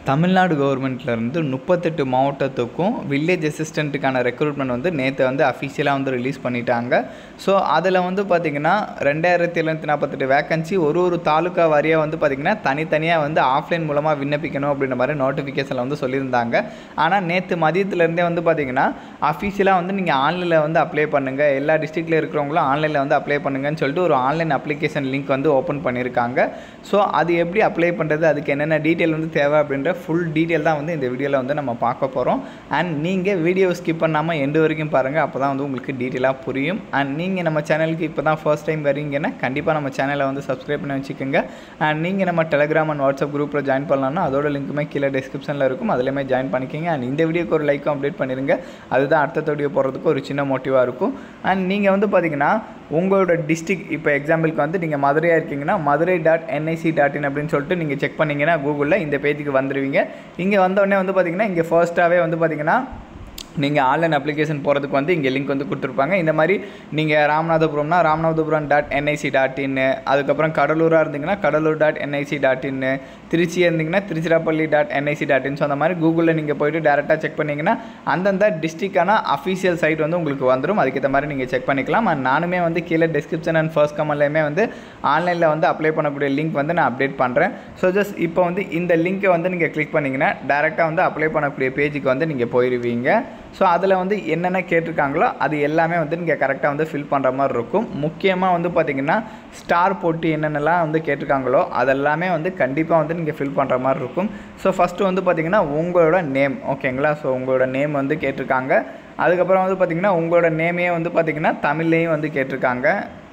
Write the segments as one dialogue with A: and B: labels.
A: தமிழ்நாடு கவர்மெண்ட்லேருந்து முப்பத்தெட்டு மாவட்டத்துக்கும் வில்லேஜ் அசிஸ்டண்ட்டுக்கான ரெக்ரூட்மெண்ட் வந்து நேற்று வந்து அஃபிஷியலாக வந்து ரிலீஸ் பண்ணிட்டாங்க ஸோ அதில் வந்து பார்த்திங்கன்னா ரெண்டாயிரத்தி எழுநூற்றி நாற்பத்தெட்டு வேக்கன்சி ஒரு ஒரு தாலுக்கா வாரியாக வந்து பார்த்திங்கன்னா தனித்தனியாக வந்து ஆஃப்லைன் மூலமாக விண்ணப்பிக்கணும் அப்படின்ற மாதிரி நோட்டிஃபிகேஷனில் வந்து சொல்லியிருந்தாங்க ஆனால் நேற்று மதியத்துலேருந்தே வந்து பார்த்திங்கன்னா அஃபிஷியலாக வந்து நீங்கள் ஆன்லைனில் வந்து அப்ளை பண்ணுங்கள் எல்லா டிஸ்ட்ரிக்டில் இருக்கிறவங்களும் ஆன்லைனில் வந்து அப்ளை பண்ணுங்கன்னு சொல்லிட்டு ஒரு ஆன்லைன் அப்ளிகேஷன் லிங்க் வந்து ஓப்பன் பண்ணியிருக்காங்க ஸோ அது எப்படி அப்ளை பண்ணுறது அதுக்கு என்னென்ன டீட்டெயில் வந்து தேவை அப்படின்ற ஃபுல் டீட்டெயில் தான் வந்து இந்த வீடியோவில் வந்து நம்ம பார்க்க போகிறோம் அண்ட் நீங்கள் வீடியோ ஸ்கிப் பண்ணாமல் எண்டு வரைக்கும் பாருங்கள் அப்போ தான் வந்து உங்களுக்கு டீட்டெயிலாக புரியும் அண்ட் நீங்கள் நம்ம சேனலுக்கு இப்போ தான் ஃபர்ஸ்ட் டைம் வரீங்கன்னா கண்டிப்பாக நம்ம சேனலை வந்து சப்ஸ்கிரைப் பண்ணி வச்சுக்கோங்க அண்ட் நீங்கள் நம்ம டெலகிராம் அண்ட் வாட்ஸ்அப் குரூப்பில் ஜாயின் பண்ணலாம்னா அதோட லிங்க்குமே கீழே டிஸ்கிரிப்ஷனில் இருக்கும் அதுலேயுமே ஜாயின் பண்ணிக்கோங்க அண்ட் இந்த வீடியோக்கு ஒரு லைக்கும் அப்டேட் பண்ணிடுங்க அதுதான் அடுத்த வீடியோ போடுறதுக்கு ஒரு சின்ன மோட்டிவாக இருக்கும் அண்ட் நீங்கள் வந்து பார்த்தீங்கன்னா உங்களோட டிஸ்ட்ரிக் இப்போ எக்ஸாம்பிளுக்கு வந்து நீங்கள் மதுரையாக இருக்கீங்கன்னா Madurai dot NIC dot in அப்படின்னு சொல்லிட்டு நீங்கள் செக் பண்ணிங்கன்னா கூகுளில் இந்த பேஜுக்கு வந்துடுவீங்க இங்கே வந்தோடனே வந்து பார்த்தீங்கன்னா இங்கே ஃபர்ஸ்ட்டாகவே வந்து பார்த்தீங்கன்னா நீங்கள் ஆன்லைன் அப்ளிகேஷன் போகிறதுக்கு வந்து இங்கே லிங்க் வந்து கொடுத்துருப்பாங்க இந்த மாதிரி நீங்கள் ராமநாதபுரம்னா ராமநாதபுரம் டாட் என்ஐசி டாட் இன்னு அதுக்கப்புறம் கடலூராக இருந்தீங்கன்னா கடலூர் டாட் என்ஐசி டாட் இன்னு திருச்சியாக இருந்தீங்கன்னா Tiruchirappalli dot NIC dot in so அந்த மாதிரி கூகுளில் நீங்கள் போயிட்டு டேரெக்டாக செக் பண்ணிங்கன்னா அந்தந்த டிஸ்ட்ரிக்டான அஃபீஷியல் சைட் வந்து உங்களுக்கு வந்துடும் அதுக்கேற்ற மாதிரி நீங்கள் செக் பண்ணிக்கலாம் அண்ட் நானுமே வந்து கீழே டிஸ்கிரிப்ஷன் அண்ட் ஃபர்ஸ்ட் கமெண்ட்லேயுமே வந்து ஆன்லைனில் வந்து அப்ளை பண்ணக்கூடிய லிங்க் வந்து நான் அப்டேட் பண்ணுறேன் ஸோ ஜஸ்ட் இப்போ வந்து இந்த லிங்க்கை வந்து நீங்கள் கிளிக் பண்ணிங்கன்னா டேரெக்டாக வந்து அப்ளை பண்ணக்கூடிய பேஜுக்கு வந்து நீங்கள் போயிடுவீங்க ஸோ அதில் வந்து என்னென்ன கேட்டிருக்காங்களோ அது எல்லாமே வந்து நீங்கள் கரெக்டாக வந்து ஃபில் பண்ணுற மாதிரி இருக்கும் முக்கியமாக வந்து பார்த்திங்கன்னா ஸ்டார் போட்டு என்னென்னலாம் வந்து கேட்டிருக்காங்களோ அதெல்லாமே வந்து கண்டிப்பாக வந்து நீங்கள் ஃபில் பண்ணுற மாதிரி இருக்கும் ஸோ ஃபஸ்ட்டு வந்து பார்த்திங்கன்னா உங்களோட நேம் ஓகேங்களா ஸோ உங்களோட நேம் வந்து கேட்டிருக்காங்க அதுக்கப்புறம் வந்து பார்த்திங்கன்னா உங்களோட நேமே வந்து பார்த்திங்கன்னா தமிழ்லேயும் வந்து கேட்டிருக்காங்க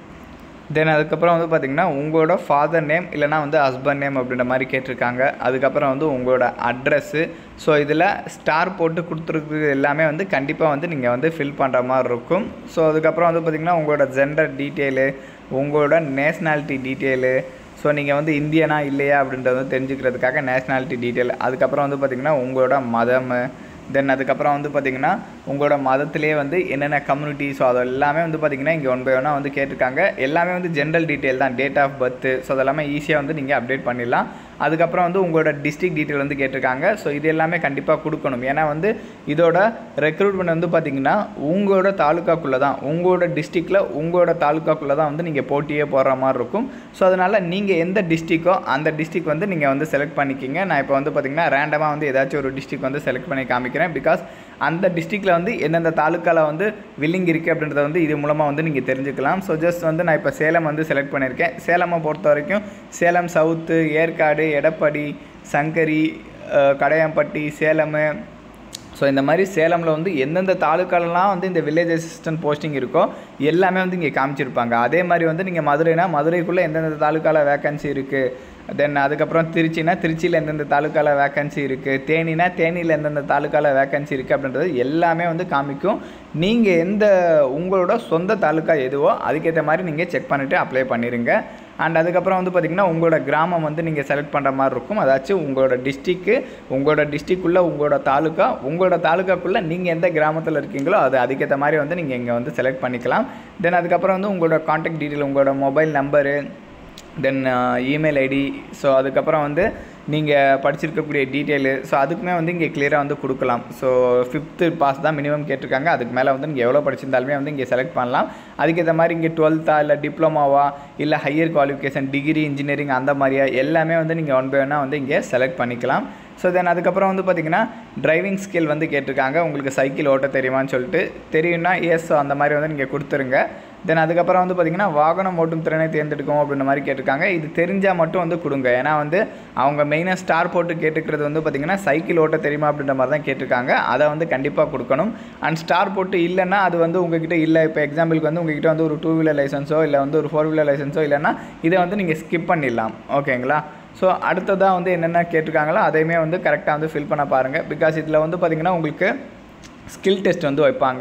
A: தென் அதுக்கப்புறம் வந்து பார்த்திங்கன்னா உங்களோட ஃபாதர் நேம் இல்லைனா வந்து ஹஸ்பண்ட் நேம் அப்படின்ற மாதிரி கேட்டிருக்காங்க அதுக்கப்புறம் வந்து உங்களோட அட்ரஸ்ஸு ஸோ இதில் ஸ்டார் போட்டு கொடுத்துருக்கு எல்லாமே வந்து கண்டிப்பாக வந்து நீங்கள் வந்து ஃபில் பண்ணுற மாதிரி இருக்கும் ஸோ அதுக்கப்புறம் வந்து பார்த்திங்கன்னா உங்களோட ஜெண்டர் டீட்டெயிலு உங்களோட நேஷ்னாலிட்டி டீட்டெயிலு ஸோ நீங்கள் வந்து இந்தியனா இல்லையா அப்படின்றத வந்து தெரிஞ்சுக்கிறதுக்காக நேஷ்னாலிட்டி டீட்டெயில் அதுக்கப்புறம் வந்து பார்த்திங்கன்னா உங்களோட மதம் தென் அதுக்கப்புறம் வந்து பார்த்திங்கன்னா உங்களோட மதத்திலே வந்து என்னென்ன கம்யூனிட்டி ஸோ அது எல்லாமே வந்து பார்த்திங்கன்னா இங்கே ஒன் பை ஒன்னாக வந்து கேட்டிருக்காங்க எல்லாமே வந்து ஜென்ரல் டீட்டெயில் தான் டேட் ஆஃப் பர்த்து ஸோ அதெல்லாமே ஈஸியாக வந்து நீங்கள் அப்டேட் பண்ணிடலாம் அதுக்கப்புறம் வந்து உங்களோட டிஸ்ட்ரிக் டீட்டெயில் வந்து கேட்டிருக்காங்க ஸோ இது எல்லாமே கண்டிப்பாக கொடுக்கணும் ஏன்னா வந்து இதோட ரெக்ரூட்மெண்ட் வந்து பார்த்திங்கன்னா உங்களோட தாலுக்காக்குள்ளே தான் உங்களோட டிஸ்ட்ரிக்டில் உங்களோட தாலுக்காக்குள்ளே தான் வந்து நீங்கள் போட்டியே போடுற மாதிரி இருக்கும் ஸோ அதனால் நீங்கள் எந்த டிஸ்ட்ரிக்கோ அந்த டிஸ்ட்ரிக் வந்து நீங்கள் வந்து செலக்ட் பண்ணிக்கிங்க நான் இப்போ வந்து பார்த்திங்கன்னா ரேண்டமாக வந்து ஏதாச்சும் ஒரு டிஸ்ட்ரிக் வந்து செலக்ட் பண்ணி காமிக்கிறேன் பிகாஸ் அந்த டிஸ்ட்ரிக்டில் வந்து எந்தெந்த தாலுக்காவில் வந்து வில்லிங் இருக்குது அப்படின்றத வந்து இது மூலமாக வந்து நீங்கள் தெரிஞ்சுக்கலாம் ஸோ ஜஸ்ட் வந்து நான் இப்போ சேலம் வந்து செலக்ட் பண்ணியிருக்கேன் சேலமை பொறுத்த வரைக்கும் சேலம் சவுத்து ஏற்காடு எடப்பாடி சங்கரி கடையம்பட்டி சேலம் ஸோ இந்த மாதிரி சேலமில் வந்து எந்தெந்த தாலுக்காலலாம் வந்து இந்த வில்லேஜ் அசிஸ்டன்ட் போஸ்டிங் இருக்கோ எல்லாமே வந்து இங்கே காமிச்சிருப்பாங்க அதே மாதிரி வந்து நீங்கள் மதுரைனா மதுரைக்குள்ளே எந்தெந்த தாலுக்காவில் வேக்கன்சி இருக்குது தென் அதுக்கப்புறம் திருச்சினா திருச்சியில் எந்தெந்த தாலுக்காவில் வேக்கன்சி இருக்குது தேனினா தேனியில் எந்தெந்த தாலுக்காவில் வேக்கன்சி இருக்குது அப்படின்றது எல்லாமே வந்து காமிக்கும் நீங்கள் எந்த உங்களோட சொந்த தாலுக்கா எதுவோ அதுக்கேற்ற மாதிரி நீங்கள் செக் பண்ணிவிட்டு அப்ளை பண்ணிடுங்க அண்ட் அதுக்கப்புறம் வந்து பார்த்திங்கன்னா உங்களோட கிராமம் வந்து நீங்கள் செலக்ட் பண்ணுற மாதிரி இருக்கும் அதாச்சும் உங்களோட டிஸ்ட்ரிக்கு உங்களோட டிஸ்ட்ரிக்குள்ளே உங்களோட தாலுக்கா உங்களோட தாலுக்காக்குள்ளே நீங்கள் எந்த கிராமத்தில் இருக்கீங்களோ அது அதுக்கேற்ற மாதிரி வந்து நீங்கள் இங்கே வந்து செலக்ட் பண்ணிக்கலாம் தென் அதுக்கப்புறம் வந்து உங்களோட காண்டாக்ட் டீட்டெயில் உங்களோட mobile number then email ID so அதுக்கப்புறம் வந்து நீங்கள் படிச்சிருக்கக்கூடிய டீட்டெயிலு ஸோ அதுக்குமே வந்து இங்கே கிளியராக வந்து கொடுக்கலாம் ஸோ ஃபிஃப்த்து பாஸ் தான் மினிமம் கேட்டிருக்காங்க அதுக்கு மேலே வந்து நீங்கள் எவ்வளோ படிச்சிருந்தாலுமே வந்து இங்கே செலக்ட் பண்ணலாம் அதுக்கேற்ற மாதிரி இங்கே டுவெல்த்தா இல்லை டிப்ளமாவா இல்லை ஹையர் குவாலிஃபிகேஷன் டிகிரி இன்ஜினியரிங் அந்த மாதிரியா எல்லாமே வந்து நீங்கள் ஒன் பை ஒன்னாக வந்து இங்கே செலக்ட் பண்ணிக்கலாம் ஸோ தென் அதுக்கப்புறம் வந்து பார்த்திங்கன்னா டிரைவிங் ஸ்கில் வந்து கேட்டிருக்காங்க உங்களுக்கு சைக்கிள் ஓட்ட தெரியுமான்னு சொல்லிட்டு தெரியும்னா எஸ் அந்த மாதிரி வந்து நீங்கள் கொடுத்துருங்க தென் அதுக்கப்புறம் வந்து பார்த்திங்கன்னா வாகனம் ஓட்டும் திறனை தேர்ந்தெடுக்கும் அப்படின்ற மாதிரி கேட்டிருக்காங்க இது தெரிஞ்சால் மட்டும் வந்து கொடுங்க ஏன்னா வந்து அவங்க மெயினாக ஸ்டார் போட்டு கேட்டுக்கிறது வந்து பார்த்திங்கன்னா சைக்கிள் ஓட்ட தெரியுமா அப்படின்ற மாதிரி தான் கேட்டிருக்காங்க அதை வந்து கண்டிப்பாக கொடுக்கணும் அண்ட் ஸ்டார் போட்டு இல்லைன்னா அது வந்து உங்ககிட்ட இல்லை இப்போ எக்ஸாம்பிளுக்கு வந்து உங்ககிட்ட வந்து ஒரு டூ வீலர் லைசன்ஸோ இல்லை வந்து ஒரு ஃபோர் வீலர் லைசன்ஸோ இல்லைன்னா இதை வந்து நீங்கள் ஸ்கிப் பண்ணிடலாம் ஓகேங்களா ஸோ அடுத்ததாக வந்து என்னென்ன கேட்டிருக்காங்களோ அதையுமே வந்து கரெக்டாக வந்து ஃபில் பண்ண பாருங்கள் பிகாஸ் இதில் வந்து பார்த்திங்கன்னா உங்களுக்கு ஸ்கில் டெஸ்ட் வந்து வைப்பாங்க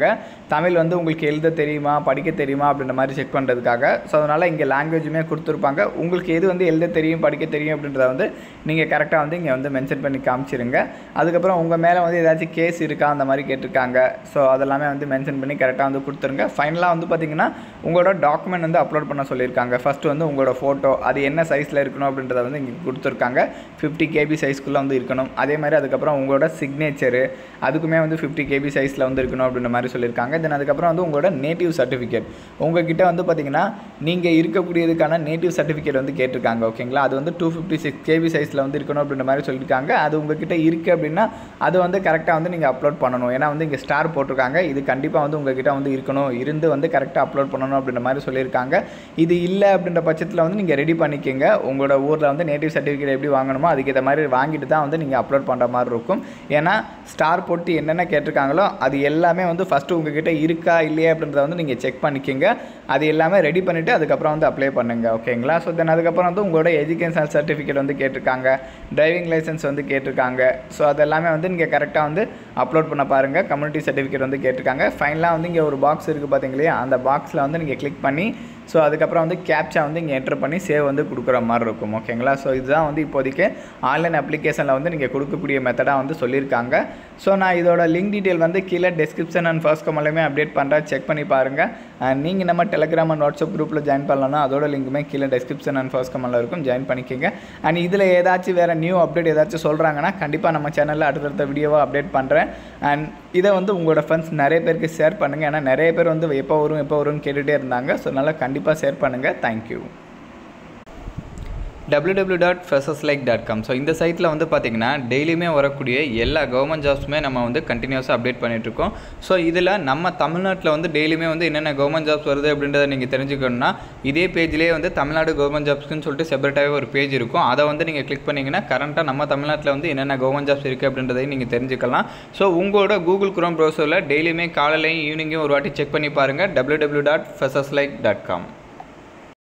A: தமிழ் வந்து உங்களுக்கு எழுத தெரியுமா படிக்க தெரியுமா அப்படின்ற மாதிரி செக் பண்ணுறதுக்காக ஸோ அதனால் இங்கே லாங்குவேஜுமே கொடுத்துருப்பாங்க உங்களுக்கு எது வந்து எழுத தெரியும் படிக்க தெரியும் அப்படின்றத வந்து நீங்கள் கரெக்டாக வந்து இங்கே வந்து மென்ஷன் பண்ணி காமிச்சிருங்க அதுக்கப்புறம் உங்கள் மேலே வந்து ஏதாச்சும் கேஸ் இருக்கா அந்த மாதிரி கேட்டிருக்காங்க ஸோ அதெல்லாமே வந்து மென்ஷன் பண்ணி கரெக்டாக வந்து கொடுத்துருங்க ஃபைனலாக வந்து பார்த்தீங்கன்னா உங்களோட டாக்குமெண்ட் வந்து அப்லோட் பண்ண சொல்லியிருக்காங்க ஃபஸ்ட்டு வந்து உங்களோட ஃபோட்டோ அது என்ன சைஸில் இருக்கணும் அப்படின்றத வந்து இங்கே கொடுத்துருக்காங்க ஃபிஃப்டி கேபி சைஸ்க்குள்ளே வந்து இருக்கணும் அதே மாதிரி அதுக்கப்புறம் உங்களோட சிக்னேச்சரு அதுக்குமே வந்து ஃபிஃப்டி கேபி சைஸில் வந்து இருக்கணும் அப்படின்ற மாதிரி சொல்லியிருக்காங்க தென் அதுக்கப்புறம் வந்து உங்களோட நேட்டிவ் சர்டிஃபிகேட் உங்ககிட்ட வந்து பார்த்தீங்கன்னா நீங்கள் இருக்கக்கூடியதுக்கான நேட்டிவ் சர்டிஃபிகேட் வந்து கேட்டிருக்காங்க ஓகேங்களா அது வந்து டூ ஃபிஃப்டி சிக்ஸ் கேபி சைஸில் வந்து இருக்கணும் அப்படின்ற மாதிரி சொல்லியிருக்காங்க அது உங்ககிட்ட இருக்குது அப்படின்னா அது வந்து கரெக்டாக வந்து நீங்கள் அப்லோட் பண்ணணும் ஏன்னா வந்து இங்கே ஸ்டார் போட்டிருக்காங்க இது கண்டிப்பாக வந்து உங்ககிட்ட வந்து இருக்கணும் இருந்து வந்து கரெக்டாக அப்லோட் பண்ணணும் அப்படின்ற மாதிரி சொல்லியிருக்காங்க இது இல்லை அப்படின்ற பட்சத்தில் வந்து நீங்கள் ரெடி பண்ணிக்கோங்க உங்களோட ஊரில் வந்து நேட்டிவ் சர்டிஃபிகேட் எப்படி வாங்கணுமோ அதுக்கேற்ற மாதிரி வாங்கிட்டு தான் வந்து நீங்கள் அப்லோட் பண்ணுற மாதிரி இருக்கும் ஏன்னா ஸ்டார் போட்டு என்னென்ன கேட்டிருக்காங்களோ அது எல்லாமே வந்து ஃபஸ்ட்டு உங்ககிட்ட இருக்கா இல்லையா அப்படின்றத வந்து நீங்கள் செக் பண்ணிக்கோங்க அது எல்லாமே ரெடி பண்ணிவிட்டு அதுக்கப்புறம் வந்து அப்ளை பண்ணுங்க ஓகேங்களா ஸோ தென் அதுக்கப்புறம் வந்து உங்களோட எஜுகேஷன் சர்டிஃபிகேட் வந்து கேட்டிருக்காங்க டிரைவிங் லைசன்ஸ் வந்து கேட்டிருக்காங்க ஸோ அதெல்லாமே வந்து நீங்கள் கரெக்டாக வந்து அப்லோட் பண்ண பாருங்கள் கம்யூனிட்டி சர்டிஃபிகேட் வந்து கேட்டிருக்காங்க ஃபைனலாக வந்து இங்கே ஒரு பாக்ஸ் இருக்குது பார்த்தீங்களா அந்த பாக்ஸில் வந்து நீங்கள் கிளிக் பண்ணி ஸோ அதுக்கப்புறம் வந்து கேப்ச்சா வந்து இங்கே என்டர் பண்ணி சேவ் வந்து கொடுக்குற மாதிரி இருக்கும் ஓகேங்களா ஸோ இதுதான் வந்து இப்போதைக்கு ஆன்லைன் அப்ளிகேஷனில் வந்து நீங்கள் கொடுக்கக்கூடிய மெத்தடாக வந்து சொல்லியிருக்காங்க ஸோ நான் இதோட லிங்க் டீட்டெயில் வந்து கீழே டிஸ்கிரிப்ஷன் அண்ட் ஃபர்ஸ்ட் கமெண்ட்லையுமே அப்டேட் பண்ணுறேன் செக் பண்ணி பாருங்கள் அண்ட் நீங்கள் நம்ம டெலிகிராம் அண்ட் வாட்ஸ்அப் குரூப்பில் ஜாயின் பண்ணலன்னா அதோட லிங்க்குமே கீழே டிஸ்கிரிப்ஷன் அண்ட் ஃபர்ஸ்ட் கமெண்ட்டில் இருக்கும் ஜாயின் பண்ணிக்கோங்க அண்ட் இதில் ஏதாச்சும் வேறு நியூ அப்டேட் ஏதாச்சும் சொல்கிறாங்கன்னா கண்டிப்பாக நம்ம சேனலில் அடுத்தடுத்த வீடியோவாக அப்டேட் பண்ணுறேன் அண்ட் இதை வந்து உங்களோட ஃப்ரெண்ட்ஸ் நிறைய பேருக்கு ஷேர் பண்ணுங்கள் ஏன்னா நிறைய பேர் வந்து எப்போ வரும் எப்போ வரும்னு கேட்டுகிட்டே இருந்தாங்க ஸோ அதனால் கண்டிப்பாக ஷேர் பண்ணுங்கள் thank you www.freshers dot freshers like dot com so இந்த சைட்டில் வந்து பார்த்திங்கன்னா டெய்லியுமே வரக்கூடிய எல்லா கவர்மெண்ட் ஜாப்ஸுமே நம்ம வந்து கண்டினியூஸாக அப்டேட் பண்ணிகிட்ருக்கோம் ஸோ இதில் நம்ம தமிழ்நாட்டில் வந்து டெய்லியுமே வந்து என்னென்ன கவர்மெண்ட் ஜாப்ஸ் வருது அப்படின்றத நீங்கள் தெரிஞ்சுக்கணும்னா இதே பேஜ்லேயே வந்து தமிழ்நாடு கவர்மெண்ட் ஜாப்ஸ்க்குன்னு சொல்லிட்டு செப்பரேட்டாகவே ஒரு பேஜ் இருக்கும் அதை வந்து நீங்கள் கிளிக் பண்ணிங்கன்னா கரண்ட்டாக நம்ம தமிழ்நாட்டில் வந்து என்னென்ன கவர்மெண்ட் ஜாப்ஸ் இருக்குது அப்படின்றதையும் நீங்கள் தெரிஞ்சுக்கலாம் ஸோ உங்களோட கூகுள் குரோம் ப்ரௌசரில் டெய்லியுமே காலையிலையும் ஈவினிங்கும் ஒரு வாட்டி செக் பண்ணி பாருங்கள் www.freshers dot like dot com